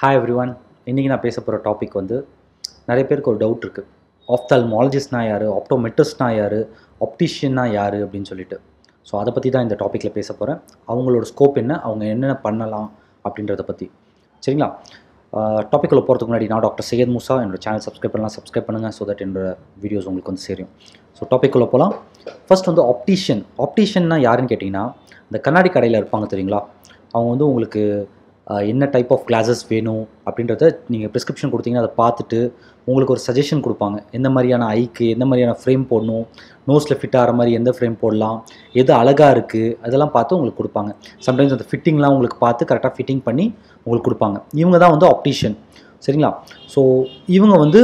hi every one இன்றைக்கி நான் பேச போகிற டாபிக் வந்து நிறைய பேருக்கு ஒரு டவுட் இருக்குது ஆப்தால்மாலஜிஸ்ட்னா யார் ஆப்டோமெட்ரிஸ்ட்னா யார் ஆப்டிஷியன்னா யார் அப்படின்னு சொல்லிட்டு ஸோ அதை பற்றி தான் இந்த டாப்பிக்கில் பேச போகிறேன் அவங்களோட ஸ்கோப் என்ன அவங்க என்னென்ன பண்ணலாம் அப்படின்றத பற்றி சரிங்களா டாப்பிக்கில் போகிறதுக்கு முன்னாடி நான் டாக்டர் சையத் மூசா என்னோட சேனல் சப்ஸ்கிரைப் பண்ணலாம் சப்ஸ்கிரைப் பண்ணுங்கள் ஸோ தட் என்னோட வீடியோஸ் உங்களுக்கு வந்து சேரும் ஸோ டாப்பிக்குள்ளே போகலாம் ஃபர்ஸ்ட் வந்து ஆப்டிஷியன் ஆப்டிஷியன்னா யாருன்னு கேட்டிங்கன்னா இந்த கண்ணாடி கடையில் இருப்பாங்க தெரியுங்களா அவங்க வந்து உங்களுக்கு ஆஹ், என்ன டைப் ஆஃப் கிளாஸஸ் வேணும் அப்படின்றத நீங்கள் ப்ரிஸ்கிரிப்ஷன் கொடுத்தீங்கன்னா அதை பார்த்துட்டு உங்களுக்கு ஒரு சஜஷன் கொடுப்பாங்க எந்த மாதிரியான ஐக்கு எந்த மாதிரியான ஃப்ரேம் போடணும் நோஸில் ஃபிட் ஆகிற மாதிரி எந்த ஃப்ரேம் போடலாம் எது அழகாக இருக்குது அதெல்லாம் பார்த்து உங்களுக்கு கொடுப்பாங்க சம்டைம்ஸ் அந்த ஃபிட்டிங்லாம் உங்களுக்கு பார்த்து கரெக்டாக ஃபிட்டிங் பண்ணி உங்களுக்கு கொடுப்பாங்க இவங்க தான் வந்து ஆப்டிஷியன் சரிங்களா ஸோ இவங்க வந்து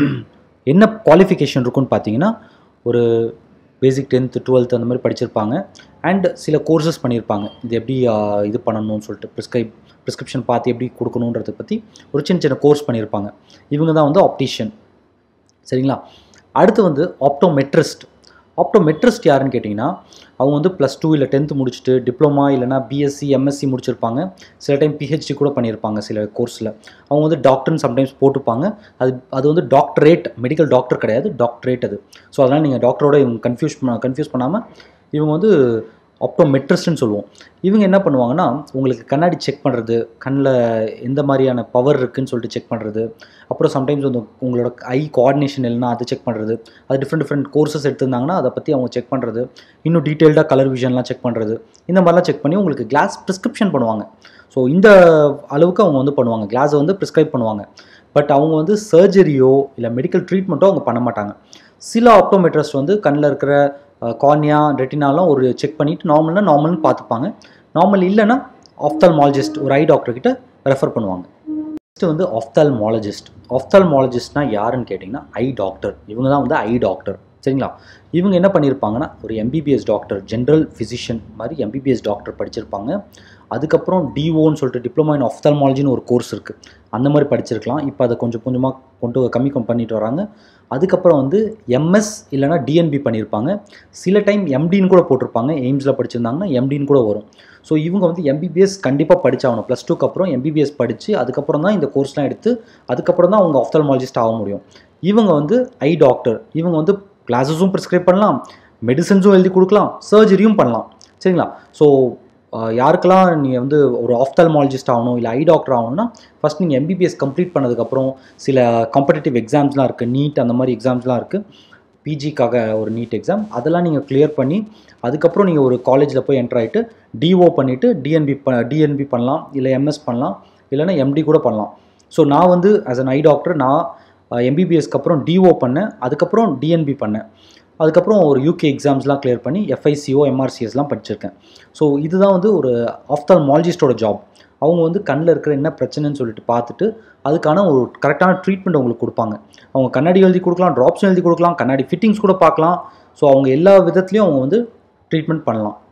என்ன குவாலிஃபிகேஷன் இருக்குன்னு பார்த்தீங்கன்னா ஒரு பேசிக் டென்த்து டுவெல்த் அந்த மாதிரி படிச்சிருப்பாங்க அண்ட் சில கோர்சஸ் பண்ணியிருப்பாங்க இது எப்படி ஆஹ், இது பண்ணணும்னு சொல்லிட்டு ப்ரிஸ்கிரைப் ப்ரிஸ்கிரிப்ஷன் பார்த்து எப்படி கொடுக்கணுன்றதை பற்றி ஒரு சின்ன சின்ன கோர்ஸ் பண்ணியிருப்பாங்க இவங்க தான் வந்து ஆப்டிஷியன் சரிங்களா அடுத்து வந்து ஆப்டோமெட்ரிஸ்ட் ஆப்டோமெட்ரிஸ்ட் யாருன்னு கேட்டிங்கன்னா அவங்க வந்து ப்ளஸ் டூ இல்லை டென்த்து முடிச்சுட்டு டிப்ளமா இல்லைனா பிஎஸ்சி எம்எஸ்சி முடிச்சிருப்பாங்க சில டைம் பிஹெச்டி கூட பண்ணியிருப்பாங்க சில கோர்ஸில் அவங்க வந்து டாக்டர்னு சம்டைம்ஸ் போட்டுப்பாங்க அது அது வந்து டாக்டரேட் மெடிக்கல் டாக்டர் கிடையாது டாக்டரேட் அது ஸோ அதனால் நீங்கள் டாக்டரோட இவங்க கன்ஃபியூஸ் பண்ண கன்ஃபியூஸ் பண்ணாமல் இவங்க வந்து ஆப்டோமெட்ரிஸ்ட்னு சொல்லுவோம் இவங்க என்ன பண்ணுவாங்கன்னா உங்களுக்கு கண்ணாடி செக் பண்ணுறது கண்ணில் எந்த மாதிரியான பவர் இருக்குன்னு சொல்லிட்டு செக் பண்ணுறது அப்புறம் சம்டைம்ஸ் வந்து உங்களோட ஐ கோஆர்டினேஷன் இல்லைனா அதை செக் பண்ணுறது அது டிஃப்ரெண்ட் டிஃப்ரெண்ட் கோர்சஸ் எடுத்திருந்தாங்கன்னா அதை பற்றி அவங்க செக் பண்ணுறது இன்னும் டீட்டெயில்டாக கலர் விஷன்லாம் செக் பண்ணுறது இந்த மாதிரிலாம் செக் பண்ணி உங்களுக்கு கிளாஸ் ப்ரிஸ்கிரிப்ஷன் பண்ணுவாங்க ஸோ இந்த அளவுக்கு அவங்க வந்து பண்ணுவாங்க கிளாஸை வந்து ப்ரிஸ்கிரைப் பண்ணுவாங்க பட் அவங்க வந்து சர்ஜரியோ இல்லை மெடிக்கல் ட்ரீட்மெண்ட்டோ அவங்க பண்ண மாட்டாங்க சில ஆப்டோமெட்ரிஸ்ட் வந்து கண்ணில் இருக்கிற கார்னியா ரெட்டினாலாம் ஒரு செக் பண்ணிவிட்டு நார்மல்னா நார்மல்னு பார்த்துப்பாங்க நார்மல் இல்லைன்னா ஆப்தால்மாலஜிஸ்ட் ஒரு ஐ டாக்டர் கிட்ட ரெஃபர் பண்ணுவாங்க நெக்ஸ்ட் வந்து ஆப்தால்மாலஜிஸ்ட் ஆப்தால்மாலஜிஸ்ட்னா யாருன்னு கேட்டிங்கன்னா ஐ டாக்டர் இவங்க தான் வந்து ஐ டாக்டர் சரிங்களா இவங்க என்ன பண்ணியிருப்பாங்கன்னா ஒரு எம்பிபிஎஸ் டாக்டர் ஜென்ரல் ஃபிசிஷியன் மாதிரி எம்பிபிஎஸ் டாக்டர் படிச்சிருப்பாங்க அதுக்கப்புறம் டிஓன்னு சொல்லிட்டு டிப்ளமா இன் ஆப்தால்மாலஜின்னு ஒரு கோர்ஸ் இருக்குது அந்த மாதிரி படிச்சிருக்கலாம் இப்போ அதை கொஞ்சம் கொஞ்சமாக கொண்டு கம்மி கம் பண்ணிட்டு வராங்க அதுக்கப்புறம் வந்து எம்எஸ் இல்லைனா டிஎன்பி பண்ணியிருப்பாங்க சில டைம் எம்டின்னு கூட போட்டிருப்பாங்க எய்ம்ஸில் படிச்சிருந்தாங்கன்னா எம்டின்னு கூட வரும் ஸோ இவங்க வந்து எம்பிபிஎஸ் கண்டிப்பாக படிச்சாகணும் ப்ளஸ் டூக்கு அப்புறம் எம்பிபிஎஸ் படித்து அதுக்கப்புறம் தான் இந்த கோர்ஸ்லாம் எடுத்து அதுக்கப்புறம் தான் அவங்க ஆப்தால்மாலஜிஸ்ட் ஆக முடியும் இவங்க வந்து ஐ டாக்டர் இவங்க வந்து கிளாஸஸும் ப்ரிஸ்கிரைப் பண்ணலாம் மெடிசன்ஸும் எழுதி கொடுக்கலாம் சர்ஜரியும் பண்ணலாம் சரிங்களா ஸோ யாருக்கெல்லாம் நீங்கள் வந்து ஒரு ஆப்தால்மாலஜிஸ்ட் ஆகணும் இல்லை ஐ டாக்டர் ஆகணும்னா ஃபஸ்ட் நீங்கள் எம்பிபிஎஸ் கம்ப்ளீட் பண்ணதுக்கப்புறம் சில காம்படிட்டிவ் எக்ஸாம்ஸ்லாம் இருக்குது நீட் அந்த மாதிரி எக்ஸாம்ஸ்லாம் இருக்குது பிஜிக்காக ஒரு நீட் எக்ஸாம் அதெல்லாம் நீங்கள் கிளியர் பண்ணி அதுக்கப்புறம் நீங்கள் ஒரு காலேஜில் போய் என்டர் ஆகிட்டு டிஓ பண்ணிவிட்டு டிஎன்பி ப டிஎன்பி பண்ணலாம் இல்லை எம்எஸ் பண்ணலாம் இல்லைன்னா எம்டி கூட பண்ணலாம் ஸோ நான் வந்து ஆஸ் அன் ஐ டாக்டர் நான் எம்பிபிஎஸ்க்கு அப்புறம் டிஓ பண்ணேன் அதுக்கப்புறம் டிஎன்பி பண்ணேன் அதுக்கப்புறம் ஒரு யூகே எக்ஸாம்ஸ்லாம் கிளியர் பண்ணி எஃப்ஐசிஓ எம்ஆர்சிஎஸ்லாம் படிச்சிருக்கேன் ஸோ இதுதான் வந்து ஒரு ஆஃப்தால்மாலஜிஸ்டோட ஜாப் அவங்க வந்து கண்ணில் இருக்கிற என்ன பிரச்சனைன்னு சொல்லிட்டு பார்த்துட்டு அதுக்கான ஒரு கரெக்டான ட்ரீட்மெண்ட் உங்களுக்கு கொடுப்பாங்க அவங்க கண்ணாடி எழுதி கொடுக்கலாம் ட்ராப்ஸும் எழுதி கொடுக்கலாம் கண்ணாடி ஃபிட்டிங்ஸ் கூட பார்க்கலாம் ஸோ அவங்க எல்லா விதத்துலையும் அவங்க வந்து ட்ரீட்மெண்ட் பண்ணலாம்